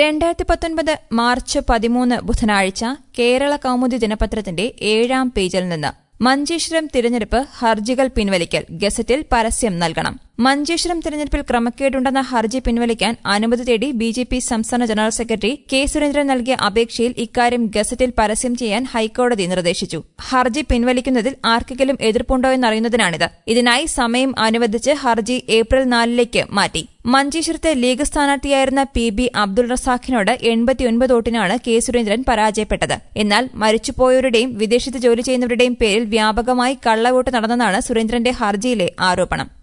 രണ്ടായിരത്തി പത്തൊൻപത് മാർച്ച് പതിമൂന്ന് ബുധനാഴ്ച കേരള കൗമുദി ദിനപത്രത്തിന്റെ ഏഴാം പേജിൽ നിന്ന് മഞ്ചേശ്വരം തിരഞ്ഞെടുപ്പ് ഹർജികൾ പിൻവലിക്കൽ ഗസറ്റിൽ പരസ്യം നൽകണം മഞ്ചേശ്വരം തിരഞ്ഞെടുപ്പിൽ ക്രമക്കേടുണ്ടെന്ന ഹർജി പിൻവലിക്കാൻ അനുമതി തേടി ബി ജെ പി സംസ്ഥാന ജനറൽ സെക്രട്ടറി കെ സുരേന്ദ്രൻ നൽകിയ അപേക്ഷയിൽ ഇക്കാര്യം ഗസറ്റിൽ പരസ്യം ചെയ്യാൻ ഹൈക്കോടതി നിർദ്ദേശിച്ചു ഹർജി പിൻവലിക്കുന്നതിൽ ആർക്കെങ്കിലും എതിർപ്പുണ്ടോ എന്നറിയുന്നതിനാണിത് ഇതിനായി സമയം അനുവദിച്ച് ഹർജി ഏപ്രിൽ നാലിലേക്ക് മാറ്റി മഞ്ചേശ്വരത്തെ ലീഗ് സ്ഥാനാർത്ഥിയായിരുന്ന പി ബി അബ്ദുൾ റസാഖിനോട് എൺപത്തിയൊൻപത് വോട്ടിനാണ് കെ സുരേന്ദ്രൻ പരാജയപ്പെട്ടത് എന്നാൽ മരിച്ചുപോയവരുടെയും വിദേശത്ത് ജോലി ചെയ്യുന്നവരുടെയും പേരിൽ വ്യാപകമായി കള്ളവോട്ട് നടന്നെന്നാണ് സുരേന്ദ്രന്റെ ഹർജിയിലെ ആരോപണം